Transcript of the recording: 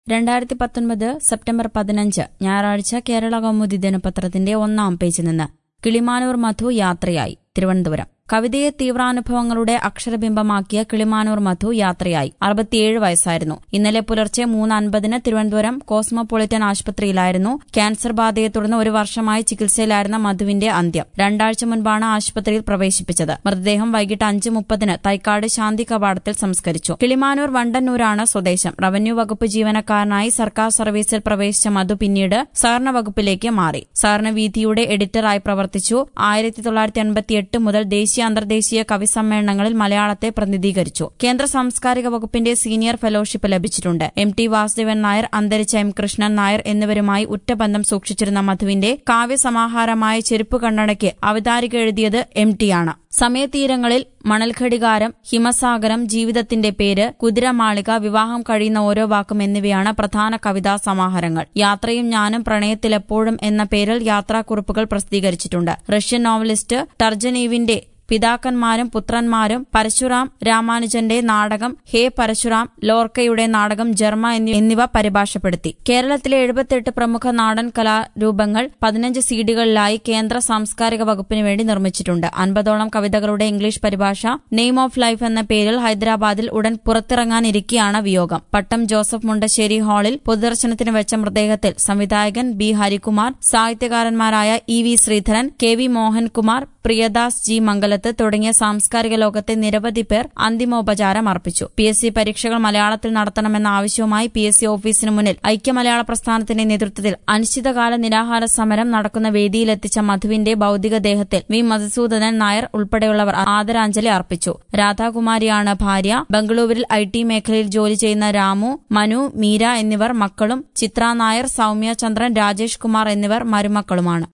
രണ്ടായിരത്തി പത്തൊൻപത് സെപ്റ്റംബർ പതിനഞ്ച് ഞായറാഴ്ച കേരള കൗമുദി ദിനപത്രത്തിന്റെ ഒന്നാം പേജിൽ നിന്ന് കിളിമാനൂർ മധു യാത്രയായി തിരുവനന്തപുരം കവിതയെ തീവ്രാനുഭവങ്ങളുടെ അക്ഷരബിംബമാക്കിയ കിളിമാനൂർ മധു യാത്രയായി അറുപത്തിയേഴ് വയസ്സായിരുന്നു ഇന്നലെ പുലർച്ചെ മൂന്ന് അൻപതിന് തിരുവനന്തപുരം കോസ്മോപൊളിറ്റൻ ആശുപത്രിയിലായിരുന്നു ക്യാൻസർ ബാധയെ തുടർന്ന് ഒരു വർഷമായി ചികിത്സയിലായിരുന്ന മധുവിന്റെ അന്ത്യം രണ്ടാഴ്ച മുൻപാണ് ആശുപത്രിയിൽ പ്രവേശിപ്പിച്ചത് മൃതദേഹം വൈകിട്ട് അഞ്ച് മുപ്പതിന് തൈക്കാട് ശാന്തി കവാടത്തിൽ സംസ്കരിച്ചു കിളിമാനൂർ വണ്ടന്നൂരാണ് സ്വദേശം റവന്യൂ വകുപ്പ് ജീവനക്കാരനായി സർക്കാർ സർവീസിൽ പ്രവേശിച്ച മധു പിന്നീട് സഹകരണ വകുപ്പിലേക്ക് മാറി സഹകരണ വീഥിയുടെ എഡിറ്ററായി പ്രവർത്തിച്ചു ആയിരത്തി തൊള്ളായിരത്തി എൺപത്തിയെട്ട് മുതൽ ദേശീയ അന്തർദേശീയ കവി സമ്മേളനങ്ങളിൽ മലയാളത്തെ പ്രതിനിധീകരിച്ചു കേന്ദ്ര സാംസ്കാരിക വകുപ്പിന്റെ സീനിയർ ഫെലോഷിപ്പ് ലഭിച്ചിട്ടുണ്ട് എം ടി വാസുദേവൻ നായർ അന്തരിച്ച എം കൃഷ്ണൻ നായർ എന്നിവരുമായി ഉറ്റബന്ധം സൂക്ഷിച്ചിരുന്ന മധുവിന്റെ കാവ്യസമാഹാരമായ ചെരുപ്പ് കണ്ണടയ്ക്ക് അവതാരിക എഴുതിയത് എം ടിയാണ് സമയതീരങ്ങളിൽ മണൽഘടികാരം ഹിമസാഗരം ജീവിതത്തിന്റെ പേര് കുതിരമാളിക വിവാഹം കഴിയുന്ന ഓരോ വാക്കും എന്നിവയാണ് പ്രധാന കവിതാ സമാഹാരങ്ങൾ യാത്രയും ഞാനും പ്രണയത്തിലെപ്പോഴും എന്ന പേരിൽ യാത്രാക്കുറിപ്പുകൾ പ്രസിദ്ധീകരിച്ചിട്ടുണ്ട് റഷ്യൻ നോവലിസ്റ്റ് ടർജനീവിന്റെ പിതാക്കന്മാരും പുത്രന്മാരും പരശുറാം രാമാനുജന്റെ നാടകം ഹേ പരശുറാം ലോർക്കയുടെ നാടകം ജർമ്മ എന്നിവ പരിഭാഷപ്പെടുത്തി കേരളത്തിലെ എഴുപത്തിയെട്ട് പ്രമുഖ നാടൻ കലാരൂപങ്ങൾ പതിനഞ്ച് സീഡികളിലായി കേന്ദ്ര സാംസ്കാരിക വകുപ്പിന് വേണ്ടി നിർമ്മിച്ചിട്ടുണ്ട് അൻപതോളം കവിതകളുടെ ഇംഗ്ലീഷ് പരിഭാഷ നെയിം ഓഫ് ലൈഫ് എന്ന പേരിൽ ഹൈദരാബാദിൽ ഉടൻ പുറത്തിറങ്ങാനിരിക്കെയാണ് വിയോഗം പട്ടം ജോസഫ് മുണ്ടശ്ശേരി ഹാളിൽ പൊതുദർശനത്തിന് വെച്ച മൃതദേഹത്തിൽ സംവിധായകൻ ബി ഹരികുമാർ സാഹിത്യകാരന്മാരായ E V Sreedharan K V Mohankumar Priyadas G Mangalath തുടങ്ങിയ സാംസ്കാരിക ലോകത്തെ നിരവധി പേർ അന്തിമോപചാരം അർപ്പിച്ചു പി എസ് സി പരീക്ഷകൾ മലയാളത്തിൽ നടത്തണമെന്ന ആവശ്യവുമായി പി എസ് സി ഓഫീസിന് മുന്നിൽ ഐക്യമലയാള പ്രസ്ഥാനത്തിന്റെ നേതൃത്വത്തിൽ അനിശ്ചിതകാല നിരാഹാര സമരം നടക്കുന്ന വേദിയിലെത്തിച്ച മധുവിന്റെ ഭൌതികദേഹത്തിൽ വി മധുസൂദനൻ നായർ ഉൾപ്പെടെയുള്ളവർ ആദരാഞ്ജലി അർപ്പിച്ചു രാധാകുമാരിയാണ് ഭാര്യ ബംഗളൂരുവിൽ ഐ ടി മേഖലയിൽ ജോലി ചെയ്യുന്ന രാമു മനു മീര എന്നിവർ മക്കളും ചിത്ര നായർ സൌമ്യ ചന്ദ്രൻ രാജേഷ് കുമാർ എന്നിവർ മരുമക്കളുമാണ്